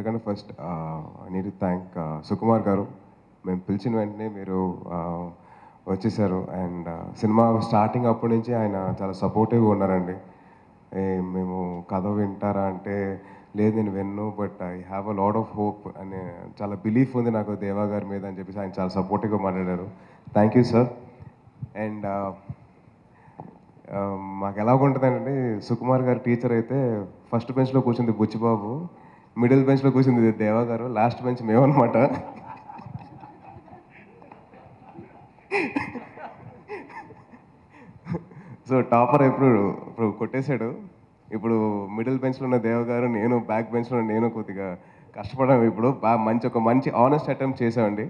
అంతకంటే first I need thank Sukumar గారు మేము పిలిచిన వెంటనే మీరు ఆ, వచ్చేసారు అండ్ సినిమా స్టార్టింగ్ అప్పటి నుంచి ఆయన చాలా సపోర్టివ్గా ఉన్నారండి ఏ, మేము కథ వింటారా అంటే లేదు నేను విన్ను but I have a lot of hope అనే చాలా బిలీఫ్ ఉంది నాకు దేవా గారి మీద అని చెప్పేసి ఆయన చాలా సపోర్టివ్గా మాట్లాడారు థ్యాంక్ యూ సార్ అండ్ మాకు ఎలా ఉంటుందంటే సుకుమార్ గారు టీచర్ అయితే ఫస్ట్ బెంచ్లో కూర్చుంది బుచ్చిబాబు మిడిల్ బెంచ్లో కూర్చుంది దేవా గారు లాస్ట్ బెంచ్ మేమన్నమాట సో టాపర్ ఇప్పుడు ఇప్పుడు కొట్టేశాడు ఇప్పుడు మిడిల్ బెంచ్లో ఉన్న దేవ గారు నేను బ్యాక్ బెంచ్లో ఉన్న నేను కొద్దిగా కష్టపడాము ఇప్పుడు బాగా మంచి ఒక మంచి ఆనెస్ట్ అటెంప్ట్ చేసామండి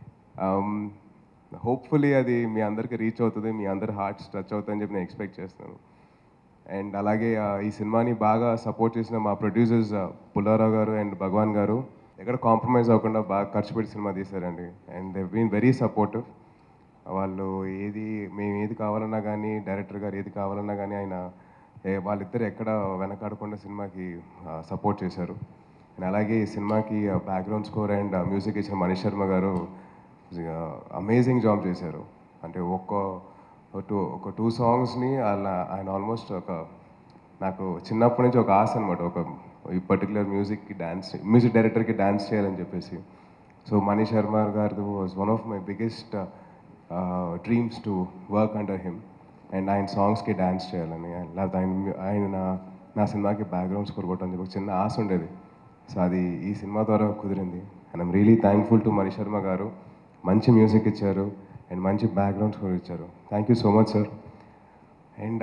హోప్ఫుల్లీ అది మీ అందరికి రీచ్ అవుతుంది మీ అందరి హార్ట్స్ టచ్ అవుతుందని చెప్పి నేను ఎక్స్పెక్ట్ చేస్తున్నాను అండ్ అలాగే ఆ, ఈ సినిమాని బాగా సపోర్ట్ చేసిన మా ప్రొడ్యూసర్స్ పుల్లారావు గారు అండ్ భగవాన్ గారు ఎక్కడ కాంప్రమైజ్ అవ్వకుండా బాగా ఖర్చు పెట్టి సినిమా తీశారండి and they been very supportive వాళ్ళు ఏది మేము ఏది కావాలన్నా కానీ డైరెక్టర్ గారు ఏది కావాలన్నా కానీ ఆయన ఏ- వాళ్ళిద్దరు ఎక్కడ వెనకాడకుండా సినిమాకి సపోర్ట్ చేశారు అండ్ అలాగే ఈ సినిమాకి బ్యాక్గ్రౌండ్ స్కోర్ అండ్ మ్యూజిక్ ఇచ్చిన మనీష్ శర్మ గారు అమేజింగ్ జాబ్ చేశారు అంటే ఒక్క టూ ఒక టూ సాంగ్స్ని అలా ఆయన ఆల్మోస్ట్ ఒక నాకు చిన్నప్పటి నుంచి ఒక ఆశ అనమాట ఒక ఈ పర్టికులర్ మ్యూజిక్కి డ్యాన్స్ మ్యూజిక్ డైరెక్టర్కి డ్యాన్స్ చేయాలని చెప్పేసి సో మనీష్ శర్మ గారిది was one of my biggest dreams to work under him and ఆయన సాంగ్స్కి డ్యాన్స్ చేయాలని లేకపోతే ఆయన ఆయన నా- నా సినిమాకి బ్యాక్గ్రౌండ్ స్కోర్ కొట్టని చెప్పి ఒక చిన్న ఆశ ఉండేది సో అది ఈ సినిమా ద్వారా కుదిరింది and I'm really thankful to Manish Sharma గారు మంచి మ్యూజిక్ ఇచ్చారు అండ్ మంచి బ్యాక్గ్రౌండ్ స్కోర్ ఇచ్చారు thank you so much sir and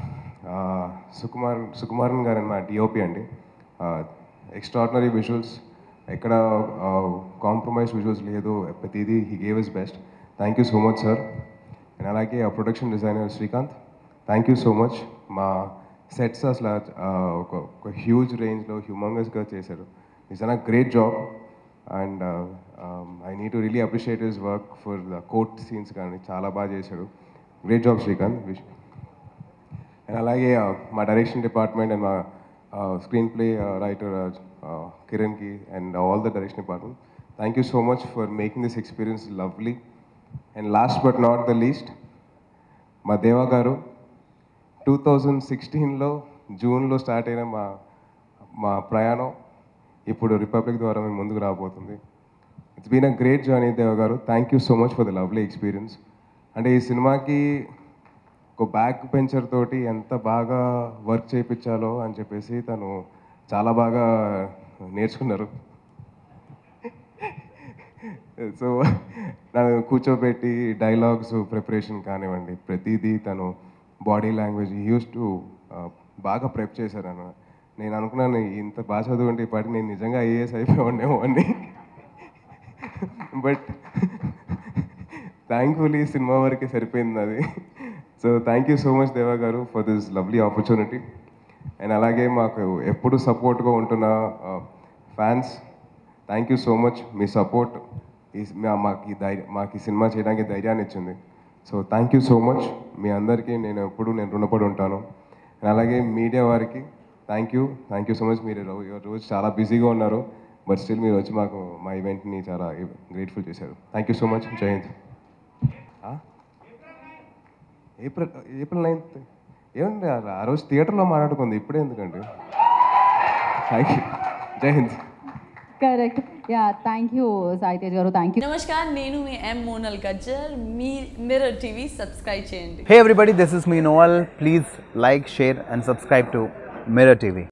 Sukumar Sukumaran గారు మా డిఓపి అండి ఎక్స్ట్రాడినరీ విజువల్స్ ఎక్కడ కాంప్రమైజ్ విజువల్స్ లేదు ప్రతిదీ he gave his best thank you so much sir and అలాగే ఆ production designer Srikanth thank you so much మా సెట్స్ అసలు ఆ, ఒక ఒక హ్యూజ్ రేంజ్లో హ్యూమంగస్గా చేశారు it's an great job and I need to really appreciate his work for the court scenes కానీ చాలా బాగా చేశాడు great job Srikanth wish and అలాగే uh, మా డైరెక్షన్ డిపార్ట్మెంట్ అండ్ మా స్క్రీన్ ప్లే రైటర్ కిరణ్కి and all the direction department thank you so much for making this experience lovely and last but not the least మా దేవా గారు two thousand సిక్స్టీన్లో జూన్లో start అయిన మా మా ప్రయాణం ఇప్పుడు రిపబ్లిక్ ద్వారా మేము ముందుకు రాబోతుంది it's been a great journey Deva గారు thank you so much for the lovely experience అంటే ఈ సినిమాకి ఒక బ్యాక్ బెంచర్ తోటి ఎంత బాగా వర్క్ చేయించాలో అని చెప్పేసి తను చాలా బాగా నేర్చుకున్నారు సో నన్ను కూర్చోబెట్టి డైలాగ్స్ ప్రిపరేషన్ కానివ్వండి ప్రతిదీ తను బాడీ లాంగ్వేజ్ యూస్ టు బాగా ప్రెప్ చేశారు అన్న నేను అనుకున్నాను ఇంత బాగా చదువుంటే ఇప్పటికి నేను నిజంగా ఐఏఎస్ అయిపోయాడేమో అని బట్ థ్యాంక్ఫుల్లీ సినిమా వరకే సరిపోయింది అది so thank you so much Deva గారు for this lovely opportunity and అలాగే మాకు ఎప్పుడు సపోర్ట్గా ఉంటున్న fans thank you so much మీ సపోర్ట్ ఈ మా- మాకు ఈ ధైర్యం మాకు ఈ సినిమా చేయడానికి ధైర్యాన్ని ఇచ్చింది so thank you so much మీ అందరికీ నేను ఎప్పుడు నేను రుణపడి ఉంటాను అండ్ అలాగే మీడియా వారికి thank you thank you so much మీరు రో- ఈ రోజు చాలా బిజీగా ఉన్నారు బట్ స్టిల్ మీరు వచ్చి మాకు మా ఈవెంట్ని చాలా గ్రేట్ఫుల్ చేశారు థ్యాంక్ యూ సో మచ్ జై హింద్ ఆ? ఏప్రిల్ ఏప్రిల్ నైన్త్ ఏమండి ఆ- ఆ రోజు థియేటర్లో మాట్లాడుకుంది ఇప్పుడే ఎందుకండి థ్యాంక్ యూ జై హింద్ correct yeah thank you Saitej గారు థ్యాంక్ యూ నమస్కార్ నేను మీ ఎం మోనల్ గజ్జర్ మీ మిర్రర్ టీవీ సబ్స్క్రైబ్ చేయండి Hey everybody, this is me Noel. Please like, share, and subscribe to Mirror TV.